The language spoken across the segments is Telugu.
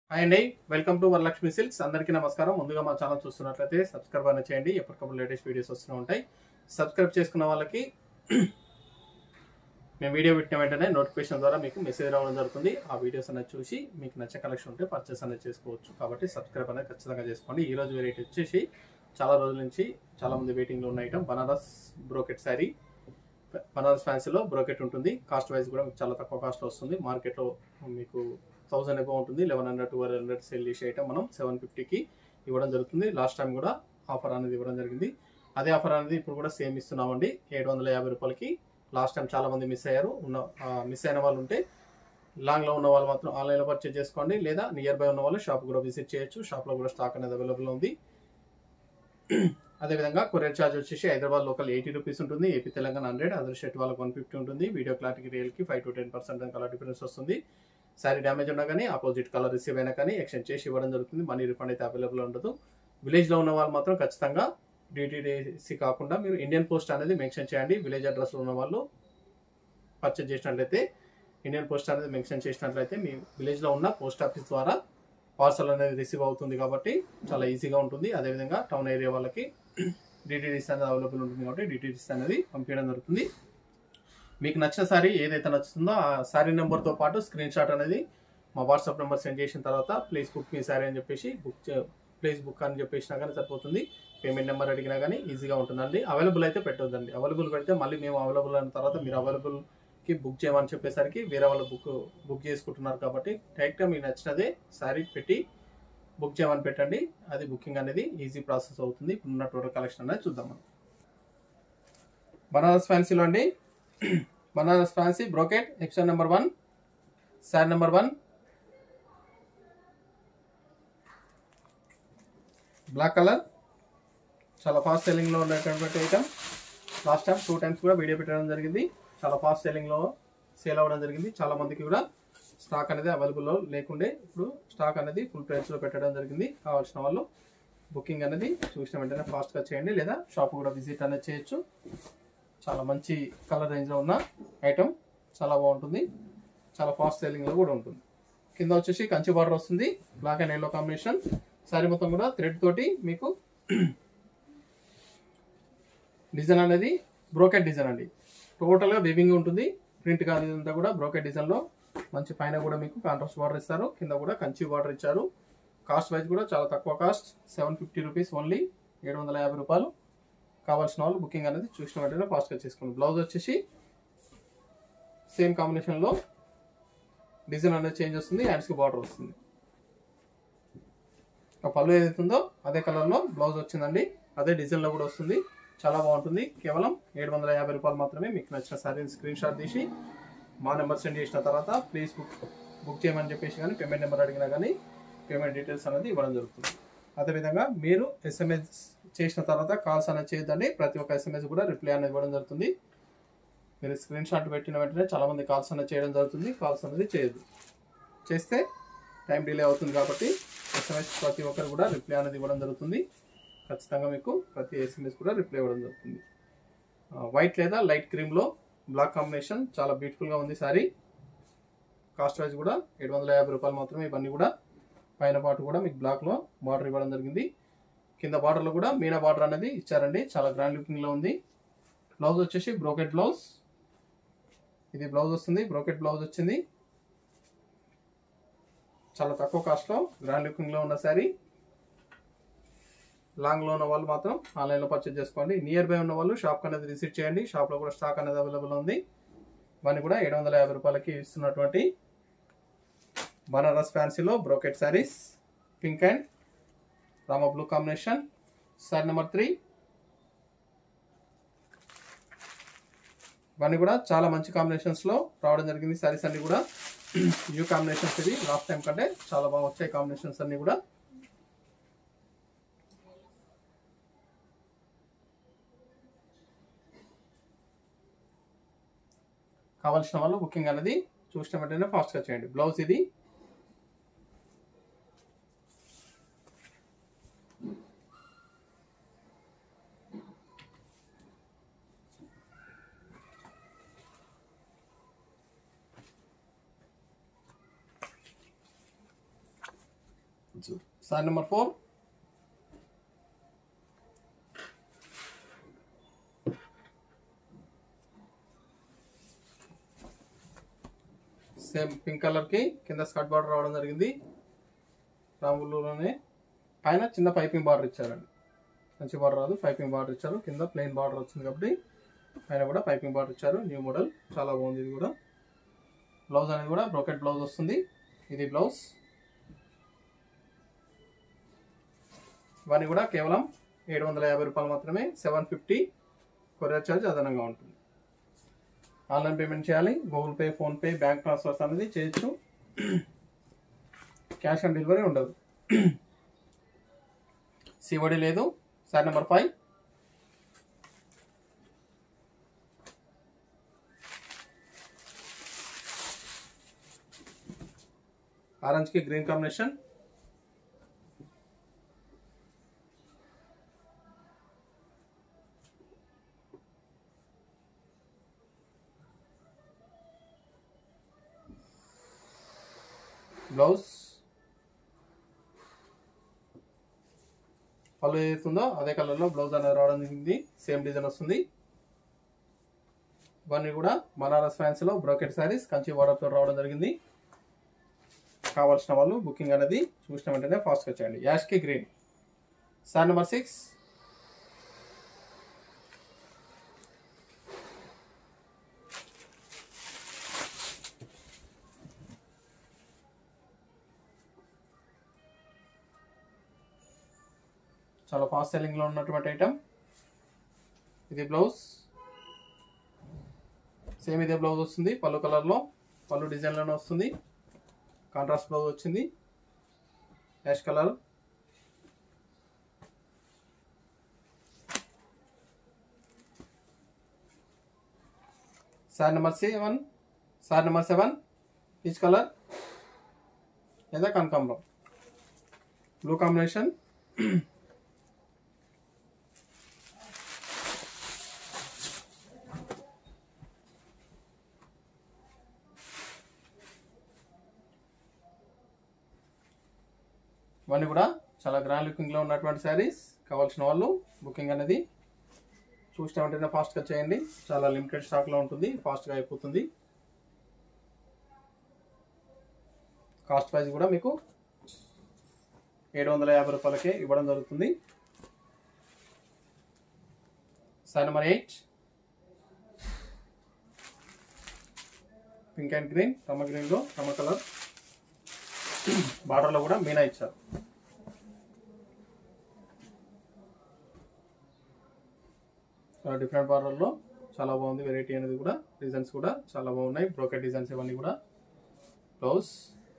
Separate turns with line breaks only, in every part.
హాయ్ అండి వెల్కమ్ టు వరలక్ష్మి సిల్క్స్ అందరికీ నమస్కారం ముందుగా మా ఛానల్ చూస్తున్నట్లయితే సబ్స్క్రైబ్ అనేది చేయండి ఎప్పటికప్పుడు లేటెస్ట్ వీడియోస్ వస్తూ ఉంటాయి సబ్స్క్రైబ్ చేసుకున్న వాళ్ళకి మేము వీడియో పెట్టిన వెంటనే నోటిఫికేషన్ ద్వారా మీకు మెసేజ్ రావడం జరుగుతుంది ఆ వీడియోస్ అనేది చూసి మీకు నచ్చే కలెక్షన్ ఉంటే పర్చేస్ అనేది చేసుకోవచ్చు కాబట్టి సబ్స్క్రైబ్ అనేది ఖచ్చితంగా చేసుకోండి ఈ రోజు వెరైటీ వచ్చేసి చాలా రోజుల నుంచి చాలా మంది వెయిటింగ్లో ఉన్న ఐటమ్ బనారస్ బ్రోకెట్ శారీ బనారస్ ఫ్యాన్సీలో బ్రోకెట్ ఉంటుంది కాస్ట్ వైజ్ కూడా మీకు చాలా తక్కువ కాస్ట్ వస్తుంది మార్కెట్లో మీకు థౌసండ్ ఎబో ఉంటుంది eleven hundred twelve hundred sell చేసే ఐటమ్ మనం సెవెన్ ఫిఫ్టీకి ఇవ్వడం జరుగుతుంది లాస్ట్ టైం కూడా ఆఫర్ అనేది ఇవ్వడం జరిగింది అదే ఆఫర్ అనేది ఇప్పుడు కూడా సేమ్ ఇస్తున్నామండి ఏడు వందల యాభై రూపాయలకి లాస్ట్ టైం చాలా మంది మిస్ అయ్యారు ఉన్న మిస్ అయిన వాళ్ళు ఉంటే లాంగ్లో ఉన్న వాళ్ళు మాత్రం ఆన్లైన్లో పర్చేజ్ చేసుకోండి లేదా నియర్ బై ఉన్న వాళ్ళు షాప్ కూడా విజిట్ చేయొచ్చు షాప్లో కూడా స్టాక్ అనేది అవైలబుల్ ఉంది అదేవిధంగా కొరియర్ ఛార్జ్ వచ్చేసి హైదరాబాద్ లోకల్ ఎయిటీ రూపీస్ ఉంటుంది AP Telangana hundred other state వాళ్ళకి వన్ ఫిఫ్టీ ఉంటుంది వీడియో క్లారిటీకి రియల్కి five to ten percent colour difference వస్తుంది శారీ డ్యామేజ్ ఉన్నా కానీ ఆపోజిట్ కలర్ రిసీవ్ అయినా కానీ ఎక్స్చేంజ్ చేసి ఇవ్వడం జరుగుతుంది మనీ రిఫండ్ అయితే అవైలబుల్ ఉండదు విలేజ్లో ఉన్న వాళ్ళు మాత్రం ఖచ్చితంగా డిటిడిసి కాకుండా మీరు ఇండియన్ పోస్ట్ అనేది మెన్షన్ చేయండి విలేజ్ అడ్రస్లో ఉన్న వాళ్ళు పర్చేజ్ చేసినట్లయితే ఇండియన్ పోస్ట్ అనేది మెన్షన్ చేసినట్లయితే మీ విలేజ్లో ఉన్న పోస్ట్ ఆఫీస్ ద్వారా పార్సల్ అనేది రిసీవ్ అవుతుంది కాబట్టి చాలా ఈజీగా ఉంటుంది అదేవిధంగా టౌన్ ఏరియా వాళ్ళకి డిటిడిసి అనేది అవైలబుల్ ఉంటుంది కాబట్టి డిటిడిసి అనేది పంపించడం జరుగుతుంది మీకు నచ్చిన శారీ ఏదైతే నచ్చుతుందో ఆ శారీ నెంబర్తో పాటు స్క్రీన్ షాట్ అనేది మా వాట్సాప్ నెంబర్ సెండ్ చేసిన తర్వాత ప్లీజ్ బుక్ మీ శారీ అని చెప్పేసి బుక్ ప్లీజ్ బుక్ అని చెప్పేసినా కానీ సరిపోతుంది పేమెంట్ నెంబర్ అడిగినా కానీ ఈజీగా ఉంటుందండి అవైలబుల్ అయితే పెట్టొద్దండి అవైలబుల్ పెడితే మళ్ళీ మేము అవైలబుల్ అయిన తర్వాత మీరు అవైలబుల్కి బుక్ చేయమని చెప్పేసరికి వేరే వాళ్ళు బుక్ బుక్ చేసుకుంటున్నారు కాబట్టి డైరెక్ట్గా మీకు నచ్చినదే శారీ పెట్టి బుక్ చేయమని పెట్టండి అది బుకింగ్ అనేది ఈజీ ప్రాసెస్ అవుతుంది ఇప్పుడున్న టోటల్ కలెక్షన్ అనేది చూద్దాం మనం బనారస్ ఫ్యాన్సీలో అండి బనారస్ ఫ్యాన్సీ బ్రోకెట్ ఎక్షన్ number one sari number one black colour చాలా ఫాస్ట్ సెల్లింగ్లో ఉన్నటువంటి item last time two times కూడా వీడియో పెట్టడం జరిగింది చాలా ఫాస్ట్ సెల్లింగ్లో సేల్ అవ్వడం జరిగింది చాలా మందికి కూడా స్టాక్ అనేది అవైలబుల్లో లేకుండే ఇప్పుడు స్టాక్ అనేది ఫుల్ ప్రైస్లో పెట్టడం జరిగింది కావాల్సిన వాళ్ళు బుకింగ్ అనేది చూసిన వెంటనే ఫాస్ట్గా చేయండి లేదా షాప్ కూడా విజిట్ అనేది చేయొచ్చు చాలా మంచి కలర్ రేంజ్లో ఉన్న ఐటమ్ చాలా బాగుంటుంది చాలా ఫాస్ట్ సెల్లింగ్లో కూడా ఉంటుంది కింద వచ్చేసి కంచి బార్డర్ వస్తుంది black and yellow combination sari మొత్తం కూడా థ్రెడ్ తోటి మీకు డిజైన్ అనేది బ్రోకెట్ డిజైన్ అండి టోటల్గా వివింగ్ ఉంటుంది ప్రింట్ కానీ ఇదంతా కూడా బ్రోకెట్ డిజైన్లో మంచి పైన కూడా మీకు కాంట్రాస్ట్ బార్డర్ ఇస్తారు కింద కూడా కంచి బార్డర్ ఇచ్చారు కాస్ట్ వైజ్ కూడా చాలా తక్కువ cost seven fifty rupees only ఏడు వందల యాభై రూపాయలు కావాల్సిన వాళ్ళు బుకింగ్ అనేది చూసిన వెంటనే ఫాస్ట్గా చేసుకోండి బ్లౌజ్ వచ్చేసి సేమ్ కాంబినేషన్లో డిజైన్ అనేది చేంజ్ వస్తుంది హ్యాండ్స్కి బార్డర్ వస్తుంది ఆ పళ్ళు ఏదైతే ఉందో అదే కలర్లో బ్లౌజ్ వచ్చిందండి అదే డిజైన్లో కూడా వస్తుంది చాలా బాగుంటుంది కేవలం ఏడు వందల యాభై రూపాయలు మాత్రమే మీకు నచ్చిన శారీ స్క్రీన్ షాట్ తీసి మా నెంబర్ సెండ్ చేసిన తర్వాత ప్లీజ్ బుక్ బుక్ చేయమని చెప్పేసి కానీ పేమెంట్ నెంబర్ అడిగినా కానీ పేమెంట్ డీటెయిల్స్ అనేది ఇవ్వడం జరుగుతుంది అదేవిధంగా మీరు ఎస్ఎంఎస్ చేసిన తర్వాత కాల్స్ అనేది చేయొద్దండి ప్రతి ఒక్క ఎస్ఎంఎస్ కూడా రిప్లై అనేది ఇవ్వడం జరుగుతుంది మీరు స్క్రీన్ షాట్ పెట్టిన వెంటనే చాలామంది కాల్స్ అనేది చేయడం జరుగుతుంది కాల్స్ అనేది చేయొద్దు చేస్తే టైం డిలే అవుతుంది కాబట్టి ఎస్ఎంఎస్ ప్రతి ఒక్కరు కూడా రిప్లై అనేది ఇవ్వడం జరుగుతుంది ఖచ్చితంగా మీకు ప్రతి ఎస్ఎంఎస్ కూడా రిప్లై ఇవ్వడం జరుగుతుంది వైట్ లేదా లైట్ క్రీమ్లో బ్లాక్ కాంబినేషన్ చాలా బ్యూటిఫుల్గా ఉంది సారీ కాస్ట్ వైజ్ కూడా ఏడు వందల యాభై రూపాయలు మాత్రమే ఇవన్నీ కూడా పైన పాటు కూడా మీకు బ్లాక్లో బార్డర్ ఇవ్వడం జరిగింది కింద బార్డర్లో కూడా మీనా బార్డర్ అనేది ఇచ్చారండి చాలా గ్రాండ్ లుకింగ్లో ఉంది బ్లౌజ్ వచ్చేసి బ్రోకెట్ బ్లౌజ్ ఇది బ్లౌజ్ వస్తుంది బ్రోకెట్ బ్లౌజ్ వచ్చింది చాలా తక్కువ కాస్ట్లో గ్రాండ్ లుకింగ్లో ఉన్న శారీ లాంగ్లో ఉన్న వాళ్ళు మాత్రం ఆన్లైన్లో పర్చేజ్ చేసుకోండి నియర్ బై ఉన్న వాళ్ళు షాప్ అనేది విజిట్ చేయండి షాప్లో కూడా స్టాక్ అనేది అవైలబుల్ ఉంది ఇవన్నీ కూడా ఏడు వందల యాభై రూపాయలకి ఇస్తున్నటువంటి బనారస్ ఫ్యాన్సీలో brocade saris pink and rama blue combination sari number three ఇవన్నీ కూడా చాలా మంచి కాంబినేషన్స్లో రావడం జరిగింది శారీస్ అన్ని కూడా న్యూ కాంబినేషన్స్ ఇవి లాస్ట్ టైం కంటే చాలా బాగా వచ్చాయి కాంబినేషన్స్ అన్ని కూడా కావాల్సిన వాళ్ళు బుకింగ్ అనేది చూసిన వెంటనే ఫాస్ట్గా చేయండి బ్లౌజ్ ఇది sari number four same pink కలర్కి కింద స్కర్ట్ బార్డర్ రావడం జరిగింది రాములోనే పైన చిన్న పైపింగ్ బార్డర్ ఇచ్చారండి మంచి బార్డర్ రాదు పైపింగ్ బార్డర్ ఇచ్చారు కింద ప్లెయిన్ బార్డర్ వచ్చింది కాబట్టి పైన కూడా పైపింగ్ బార్డర్ ఇచ్చారు న్యూ మోడల్ చాలా బాగుంది ఇది కూడా బ్లౌజ్ అనేది కూడా బ్రోకెట్ బ్లౌజ్ వస్తుంది ఇది బ్లౌజ్ ఇవన్నీ కూడా కేవలం ఏడు వందల యాభై రూపాయలు మాత్రమే సెవెన్ ఫిఫ్టీ కొరియర్ ఛార్జ్ అదనంగా ఉంటుంది ఆన్లైన్ పేమెంట్ చేయాలి Google Pay PhonePe bank transfers అనేది చేయొచ్చు క్యాష్ ఆన్ డెలివరీ ఉండదు సివడి లేదు సార్ నెంబర్ ఫైవ్ ఆరెంజ్కి గ్రీన్ కాంబినేషన్ బ్లౌజ్ పళ్ళు ఏదైతుందో అదే కలర్లో బ్లౌజ్ అనేది రావడం జరిగింది సేమ్ డిజైన్ వస్తుంది ఇవన్నీ కూడా బనారస్ ఫ్యాన్సీలో బ్రోకెట్ శారీస్ కంచి వాడర్తో రావడం జరిగింది కావాల్సిన వాళ్ళు బుకింగ్ అనేది చూసిన వెంటనే ఫాస్ట్గా చేయండి యాష్కి గ్రీన్ సార్ నెంబర్ సిక్స్ చాలా ఫాస్ట్ సెల్లింగ్లో ఉన్నటువంటి ఐటమ్ ఇది బ్లౌజ్ సేమ్ ఇదే బ్లౌజ్ వస్తుంది పళ్ళు కలర్లో పళ్ళు డిజైన్లోనే వస్తుంది కాంట్రాస్ట్ బ్లౌజ్ వచ్చింది ash colour sir number seven sir number seven peach colour లేదా కనకాంబరం బ్లూ కాంబినేషన్ ఇవన్నీ కూడా చాలా గ్రాండ్ లుకింగ్లో ఉన్నటువంటి శారీస్ కావాల్సిన వాళ్ళు బుకింగ్ అనేది చూసిన వెంటనే ఫాస్ట్గా చేయండి చాలా లిమిటెడ్ స్టాక్లో ఉంటుంది ఫాస్ట్గా అయిపోతుంది కాస్ట్ ప్రైస్ కూడా మీకు ఏడు వందల యాభై రూపాయలకే ఇవ్వడం జరుగుతుంది sir number eight pink and green rama గ్రీన్లో రమ కలర్ బార్డర్లో కూడా మీనా ఇచ్చారు చాలా డిఫరెంట్ బార్డర్లో చాలా బాగుంది వెరైటీ అనేది కూడా డిజైన్స్ కూడా చాలా బాగున్నాయి బ్రోకెట్ డిజైన్స్ ఇవన్నీ కూడా బ్లౌజ్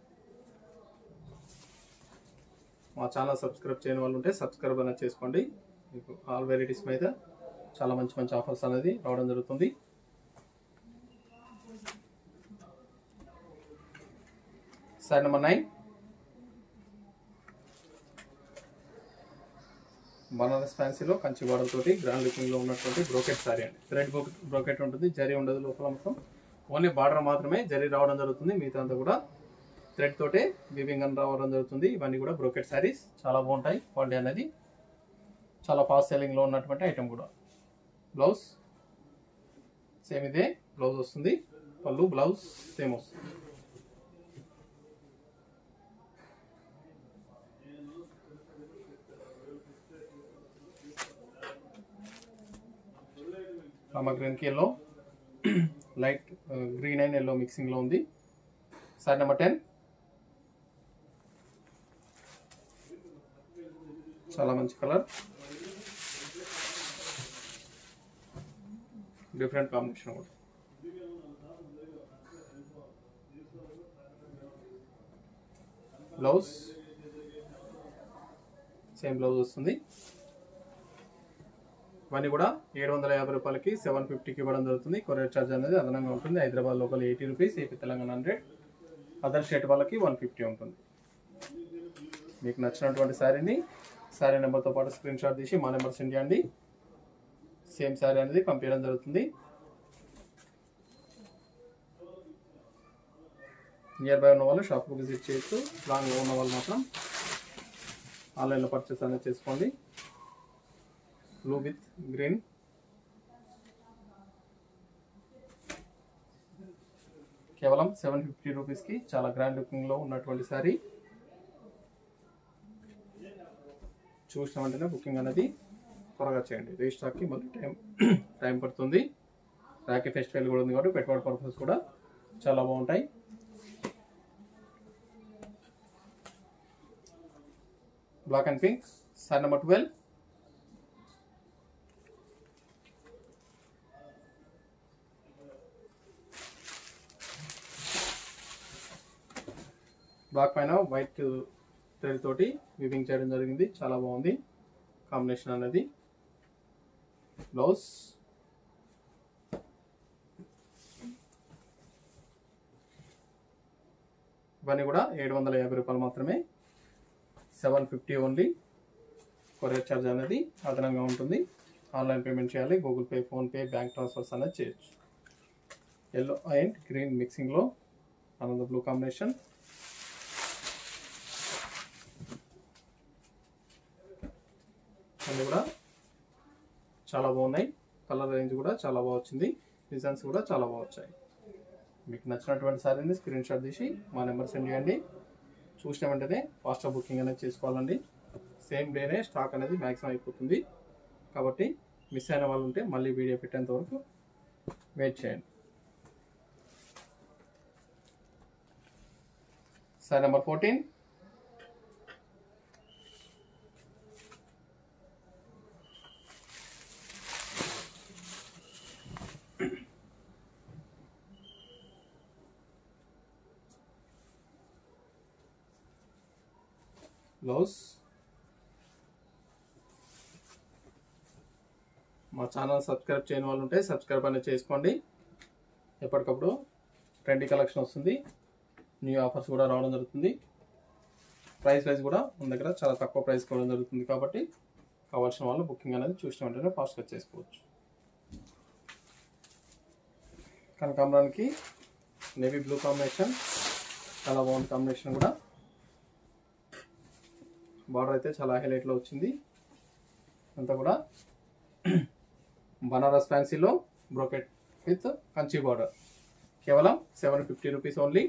మా ఛానల్ సబ్స్క్రైబ్ చేయని వాళ్ళు ఉంటే సబ్స్క్రైబ్ అనేది చేసుకోండి మీకు ఆల్ వెరైటీస్ మీద చాలా మంచి మంచి ఆఫర్స్ అనేది రావడం జరుగుతుంది సార్ నెంబర్ నైన్ బనారస్ ఫ్యాన్సీలో కంచి బార్డర్ తోటి గ్రాండ్ లుకింగ్ లో ఉన్నటువంటి బ్రోకెట్ సారీ అండి థ్రెడ్ బ్రోకెట్ ఉంటుంది జరీ ఉండదు లోపల మొత్తం ఓన్లీ బార్డర్ మాత్రమే జరీ రావడం జరుగుతుంది మిగతా అంతా కూడా థ్రెడ్ తోటే వీవింగ్ అని రావడం జరుగుతుంది ఇవన్నీ కూడా బ్రోకెట్ శారీస్ చాలా బాగుంటాయి క్వాలిటీ అనేది చాలా ఫాస్ట్ సెల్లింగ్ లో ఉన్నటువంటి ఐటమ్ కూడా బ్లౌజ్ సేమ్ ఇదే బ్లౌజ్ వస్తుంది పళ్ళు బ్లౌజ్ సేమ్ వస్తుంది రామా గ్రీన్కి yellow light green and yellow మిక్సింగ్లో ఉంది సార్ నెంబర్ టెన్ చాలా మంచి కలర్ డిఫరెంట్ కాంబినేషన్ కూడా బ్లౌజ్ సేమ్ బ్లౌజ్ వస్తుంది ఇవన్నీ కూడా ఏడు వందల యాభై రూపాయలకి సెవెన్ ఫిఫ్టీకి ఇవ్వడం జరుగుతుంది కొరియర్ ఛార్జ్ అనేది అదనంగా ఉంటుంది Hyderabad local eighty rupees AP Telangana hundred other state వాళ్ళకి వన్ ఫిఫ్టీ ఉంటుంది మీకు నచ్చినటువంటి శారీని శారీ నెంబర్తో పాటు స్క్రీన్ షాట్ తీసి మా నెంబర్ సెండ్ చేయండి సేమ్ శారీ అనేది పంపించడం జరుగుతుంది నియర్ బై ఉన్న వాళ్ళు షాప్కి విజిట్ చేయొచ్చు లాంగ్లో ఉన్న వాళ్ళు మాత్రం ఆన్లైన్లో పర్చేస్ అనేది చేసుకోండి బ్లూ విత్ గ్రీన్ కేవలం సెవెన్ ఫిఫ్టీ రూపీస్కి చాలా గ్రాండ్ లుకింగ్లో ఉన్నటువంటి శారీ చూసిన వెంటనే బుకింగ్ అనేది త్వరగా చేయండి రీస్టాక్కి మళ్ళీ టైం టైం పడుతుంది రాఖీ ఫెస్టివల్ కూడా ఉంది కాబట్టి పెట్టుబడి పర్పస్ కూడా చాలా బాగుంటాయి black and pink sir number twelve black పైన వైట్ థ్రెడ్ తోటి వివింగ్ చేయడం జరిగింది చాలా బాగుంది కాంబినేషన్ అనేది బ్లౌజ్ ఇవన్నీ కూడా ఏడు వందల యాభై రూపాయలు మాత్రమే seven fifty only courier charge అనేది అదనంగా ఉంటుంది ఆన్లైన్ పేమెంట్ చేయాలి Google Pay PhonePe bank transfers అనేది చేయొచ్చు ఎల్లో అండ్ గ్రీన్ మిక్సింగ్లో ఆనంద బ్లూ కాంబినేషన్ అన్నీ కూడా చాలా బాగున్నాయి కలర్ రేంజ్ కూడా చాలా బాగా వచ్చింది డిజైన్స్ కూడా చాలా బాగా వచ్చాయి మీకు నచ్చినటువంటి శారీని స్క్రీన్ షాట్ తీసి మా నెంబర్ సెండ్ చేయండి చూసిన వెంటనే ఫాస్ట్గా బుకింగ్ అనేది చేసుకోవాలండి సేమ్ డేనే స్టాక్ అనేది మ్యాక్సిమం అయిపోతుంది కాబట్టి మిస్ అయిన వాళ్ళు ఉంటే మళ్ళీ వీడియో పెట్టేంత వరకు వెయిట్ చేయండి సార్ నెంబర్ ఫోర్టీన్ బ్లౌజ్ మా ఛానల్ సబ్స్క్రైబ్ చేయని వాళ్ళు ఉంటే సబ్స్క్రైబ్ అనేది చేసుకోండి ఎప్పటికప్పుడు ట్రెండీ కలెక్షన్ వస్తుంది న్యూ ఆఫర్స్ కూడా రావడం జరుగుతుంది ప్రైస్ వైజ్ కూడా మన దగ్గర చాలా తక్కువ ప్రైస్ కూడా జరుగుతుంది కాబట్టి కావాల్సిన వాళ్ళు బుకింగ్ అనేది చూసిన వెంటనే ఫాస్ట్గా చేసుకోవచ్చు కనకాంబరానికి నేవీ బ్లూ కాంబినేషన్ చాలా బాగుంది కాంబినేషన్ కూడా బార్డర్ అయితే చాలా హైలైట్లో వచ్చింది అంతా కూడా బనారస్ ఫ్యాన్సీలో బ్రోకెట్ విత్ కంచి బార్డర్ కేవలం సెవెన్ ఫిఫ్టీ రూపీస్ ఓన్లీ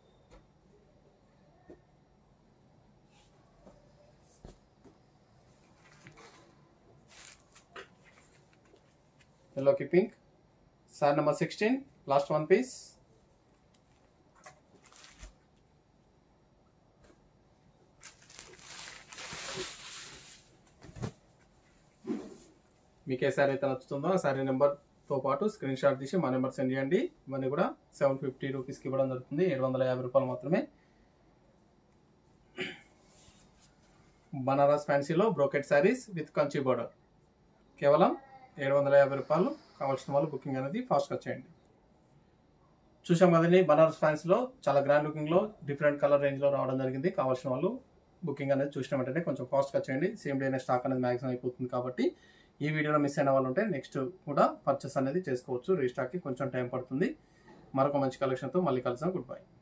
ఎల్లోకి pink sir number sixteen last one piece మీకు ఏ శారీ అయితే నచ్చుతుందో ఆ శారీ నెంబర్తో పాటు స్క్రీన్ షాట్ తీసి మా నెంబర్ సెండ్ చేయండి ఇవన్నీ కూడా సెవెన్ ఫిఫ్టీ రూపీస్కి ఇవ్వడం జరుగుతుంది ఏడు వందల యాభై రూపాయలు మాత్రమే బనారస్ ఫ్యాన్సీలో brocade saris with Kanchi border కేవలం ఏడు వందల యాభై రూపాయలు కావాల్సిన వాళ్ళు బుకింగ్ అనేది ఫాస్ట్గా చేయండి చూసాం కదండి బనారస్ ఫ్యాన్స్లో చాలా గ్రాండ్ లుకింగ్లో డిఫరెంట్ కలర్ రేంజ్లో రావడం జరిగింది కావాల్సిన వాళ్ళు బుకింగ్ అనేది చూసిన వెంటనే కొంచెం ఫాస్ట్గా చేయండి సేమ్ డేనే స్టాక్ అనేది మ్యాక్సిమం అయిపోతుంది కాబట్టి ఈ వీడియోలో మిస్ అయిన వాళ్ళు ఉంటే నెక్స్ట్ కూడా పర్చేస్ అనేది చేసుకోవచ్చు రీస్టాక్కి కొంచెం టైం పడుతుంది మరొక మంచి కలెక్షన్తో మళ్ళీ కలుసాం గుడ్ బై